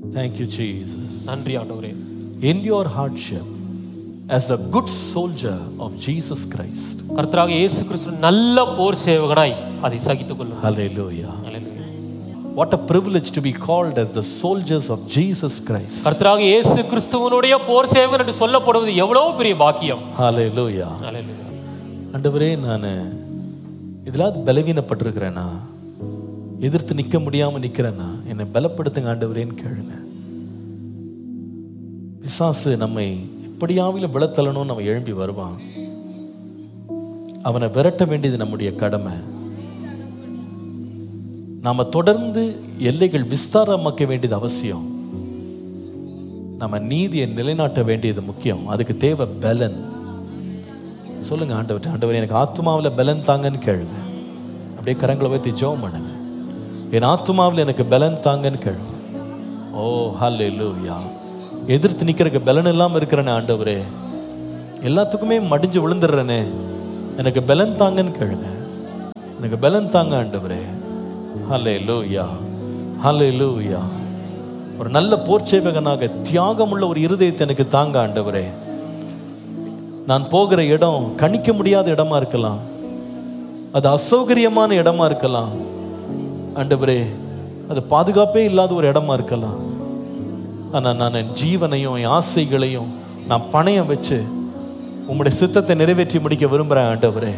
Thank you, Jesus. நன்றி ஆண்டவரே In your hardship, as a good soldier of Jesus Christ, கர்த்தராக இயேசு கிறிஸ்து நல்ல போர் சேவகனாய் அதை சகித்துக் கொள்ளும் hallelujah. What a privilege to be called as the soldiers of Jesus Christ. கர்த்தராக இயேசு கிறிஸ்துவனுடைய போர் சேவகன் என்று சொல்லப்படுவது எவ்வளவு பெரிய பாக்கியம் Hallelujah. Hallelujah. ஆண்டவரே நான் இதிலாவது பலவீனப்பட்டிருக்கிறேனா எதிர்த்து நிற்க முடியாம நிக்கிறேனா என்னை பலப்படுத்துங்க ஆண்டவரேன்னு கேளுங்க பிசாசு நம்மை எப்படியாவிலும் விழத்தள்ளணும்னு நம்ம எழும்பி வருவான் அவனை விரட்ட வேண்டியது நம்முடைய கடமை நாம தொடர்ந்து எல்லைகள் விஸ்தாரமாக்க வேண்டியது அவசியம் நம்ம நீதியை நிலைநாட்ட வேண்டியது முக்கியம் அதுக்கு தேவை பலன் சொல்லுங்க ஆண்டவர் ஆண்டவர் எனக்கு ஆத்மாவில் பலன் தாங்கன்னு கேளுங்க அப்படியே கரங்களை வைத்து ஜெபம் பண்ணுங்க என் ஆத்மாவில் எனக்கு பலன் தாங்கன்னு கேளுங்க ஓ ஹல்லேலூயா எதிர்த்து நிக்கிறதுக்கு பலன் இல்லாம இருக்கிறேனே ஆண்டவரே எல்லாத்துக்குமே மடிஞ்சு விழுந்துடுறேனே எனக்கு பலன் தாங்கன்னு கேளுங்க எனக்கு பலன் தாங்க ஆண்டவரே ஹல்லேலூயா ஹல்லேலூயா ஒரு நல்ல போர்ச்சேவகனாக தியாகமுள்ள ஒரு இருதயத்தை எனக்கு தாங்க ஆண்டவரே நான் போகிற இடம் கணிக்க முடியாத இடமா இருக்கலாம் அது அசௌகரியமான இடமா இருக்கலாம் ஆண்டவரே அது பாதுகாப்பே இல்லாத ஒரு இடமா இருக்கலாம் ஆனா நான் என் ஜீவனையும் என் ஆசைகளையும் நான் பணயம் வச்சு உம்முடைய சித்தத்தை நிறைவேற்றி முடிக்க விரும்புறேன் ஆண்டவரே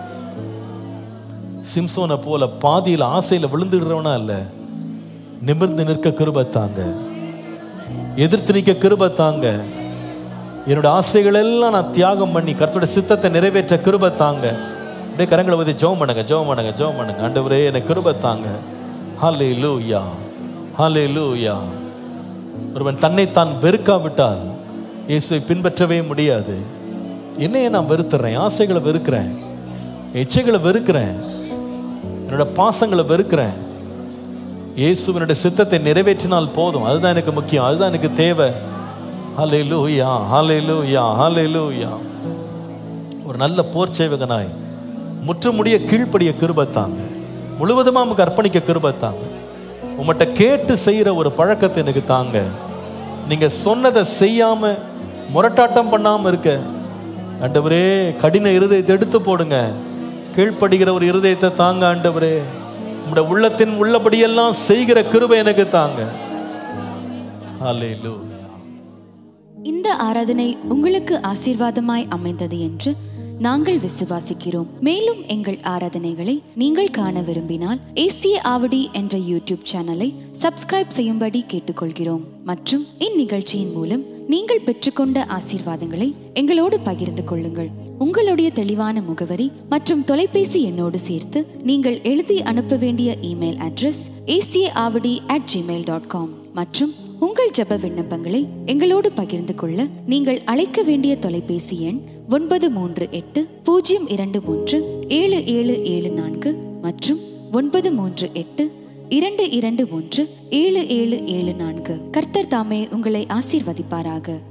சிம்சோனை போல பாதியில் ஆசையில விழுந்துடுறவனா இல்ல நிமிர்ந்து நிற்க கிருபை தாங்க எதிர்த்து நிற்க கிருபை தாங்க என்னோட ஆசைகள் எல்லாம் நான் தியாகம் பண்ணி கர்த்தரோட சித்தத்தை நிறைவேற்ற கிருபை தாங்க அப்படியே கரங்களை வந்து ஜெபம் பண்ணுங்க ஜெபம் பண்ணுங்க ஜெபம் பண்ணுங்க ஆண்டவரே எனக்கு கிருபை தாங்க ஹாலே லூயா ஹாலே லூயா ஒருவன் தன்னைத்தான் வெறுக்காவிட்டால் இயேசுவை பின்பற்றவே முடியாது என்னையே நான் வெறுத்துறேன் ஆசைகளை வெறுக்கிறேன் இச்சைகளை வெறுக்கிறேன் என்னோட பாசங்களை வெறுக்கிறேன் இயேசுவினுடைய சித்தத்தை நிறைவேற்றினால் போதும் அதுதான் எனக்கு முக்கியம் அதுதான் எனக்கு தேவை ஹalleluya ஹalleluya ஹalleluya ஒரு நல்ல போர் சேவகனாய் முற்றுமுடிய கீழ்ப்படிய கிருபத்தாங்க முழுவதுமா நமக்கு அர்ப்பணிக்க கிருபத்தாங்க உமட்ட கேட்டு செய்யற ஒரு பழக்கத்தை எனக்கு தாங்க நீங்க சொன்னதை செய்யாம முரட்டாட்டம் பண்ணாம இருக்க ஆண்டவரே கடின இருதயத்தை எடுத்து போடுங்க கீழ்ப்படுகிற ஒரு இருதயத்தை தாங்க ஆண்டவரே உம்முடைய உள்ளத்தின் உள்ளபடியெல்லாம் செய்கிற கிருபை எனக்கு தாங்க ஹalleluya இந்த ஆராதனை உங்களுக்கு ஆசீர்வாதமாய் அமைந்தது என்று நாங்கள் விசுவாசிக்கிறோம் மேலும் எங்கள் ஆராதனைகளை நீங்கள் காண விரும்பினால் ஏசிய ஆவடி என்ற யூடியூப் சேனலை சப்ஸ்கிரைப் செய்யும்படி கேட்டுக்கொள்கிறோம் மற்றும் இந்நிகழ்ச்சியின் மூலம் நீங்கள் பெற்றுக்கொண்ட ஆசீர்வாதங்களை எங்களோடு பகிர்ந்து கொள்ளுங்கள் உங்களுடைய தெளிவான முகவரி மற்றும் தொலைபேசி எண்ணோடு சேர்த்து நீங்கள் எழுதி அனுப்ப வேண்டிய இமெயில் அட்ரஸ் ஏசிய Avadi at Gmail dot com மற்றும் உங்கள் ஜெப விண்ணப்பங்களை எங்களோடு பகிர்ந்து கொள்ள நீங்கள் அழைக்க வேண்டிய தொலைபேசி எண் ஒன்பது மூன்று எட்டு பூஜ்ஜியம் இரண்டு மூன்று ஏழு ஏழு ஏழு நான்கு மற்றும் ஒன்பது மூன்று எட்டு இரண்டு இரண்டு மூன்று ஏழு ஏழு ஏழு நான்கு கர்த்தர் தாமே உங்களை ஆசீர்வதிப்பாராக